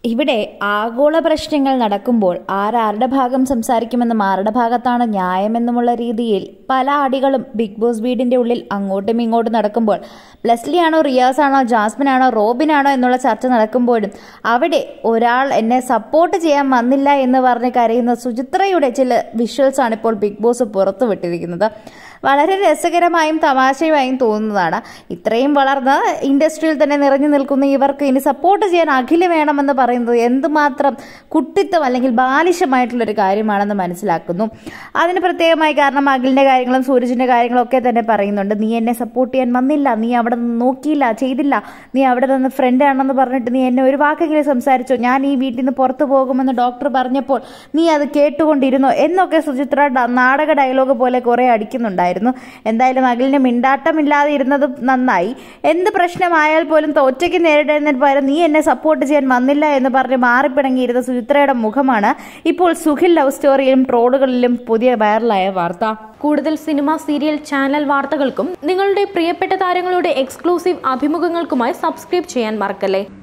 ഇവിടെ ആഗോള പ്രശ്നങ്ങൾ നടക്കുമ്പോൾ ആരാരുടെ ഭാഗം സംസാരിക്കുമെന്നും ആരുടെ ഭാഗത്താണ് ന്യായമെന്നുമുള്ള രീതിയിൽ പല അടികളും ബിഗ് ബോസ് വീടിന്റെ ഉള്ളിൽ അങ്ങോട്ടും ഇങ്ങോട്ടും നടക്കുമ്പോൾ ലെസ്ലി ആണോ റിയാസ് ആണോ ജാസ്മിൻ ആണോ റോബിൻ ആണോ എന്നുള്ള ചർച്ച നടക്കുമ്പോഴും അവിടെ ഒരാൾ എന്നെ സപ്പോർട്ട് ചെയ്യാൻ വന്നില്ല എന്ന് പറഞ്ഞ് കരയുന്ന സുചിത്രയുടെ ചില വിഷ്വൽസ് ആണ് ഇപ്പോൾ ബിഗ് ബോസ് പുറത്തുവിട്ടിരിക്കുന്നത് വളരെ രസകരമായും തമാശയുമായും തോന്നുന്നതാണ് ഇത്രയും വളർന്ന ഇൻഡസ്ട്രിയിൽ തന്നെ നിറഞ്ഞു നിൽക്കുന്ന ഇവർക്ക് ഇനി സപ്പോർട്ട് ചെയ്യാൻ അഖില വേണമെന്ന് പറയുന്നത് എന്തുമാത്രം കുട്ടിത്തം അല്ലെങ്കിൽ ബാലിശമായിട്ടുള്ളൊരു കാര്യമാണെന്ന് മനസ്സിലാക്കുന്നു അതിന് പ്രത്യേകമായി കാരണം അഖിലിന്റെ കാര്യങ്ങളും സൂരജിന്റെ കാര്യങ്ങളും ഒക്കെ തന്നെ പറയുന്നുണ്ട് നീ എന്നെ സപ്പോർട്ട് ചെയ്യാൻ വന്നില്ല നീ അവിടെ നിന്ന് നോക്കിയില്ല ചെയ്തില്ല നീ അവിടെ നിന്ന് ഫ്രണ്ട് ആണെന്ന് പറഞ്ഞിട്ട് നീ എന്നെ ഒരു വാക്കെങ്കിലും സംസാരിച്ചോ ഞാൻ ഈ വീട്ടിൽ നിന്ന് പുറത്തു പോകുമെന്ന് ഡോക്ടർ പറഞ്ഞപ്പോൾ നീ അത് കേട്ടുകൊണ്ടിരുന്നോ എന്നൊക്കെ സുചിത്ര ഡ- നാടക ഡയലോഗ് പോലെ കുറെ അടിക്കുന്നുണ്ടായിരുന്നു എന്തായാലും അഖിലിന് മിണ്ടാട്ടമില്ലാതെ ഇരുന്നത് നന്നായി എന്ത് പ്രശ്നമായാൽ പോലും ഒറ്റയ്ക്ക് നേരിടുന്നതിന് പകരം നീ എന്നെ സപ്പോർട്ട് ചെയ്യാൻ വന്നില്ല എന്ന് പറഞ്ഞ് മാറിപ്പിണങ്ങിയിരുന്ന സുചിത്രയുടെ മുഖമാണ് ഇപ്പോൾ സുഖിൽ ലവ് സ്റ്റോറിയിലും ട്രോളുകളിലും പുതിയ വൈറലായ വാർത്ത കൂടുതൽ സിനിമ സീരിയൽ ചാനൽ വാർത്തകൾക്കും നിങ്ങളുടെ പ്രിയപ്പെട്ട താരങ്ങളുടെ എക്സ്ക്ലൂസീവ് അഭിമുഖങ്ങൾക്കുമായി സബ്സ്ക്രൈബ് ചെയ്യാൻ മറക്കല്ലേ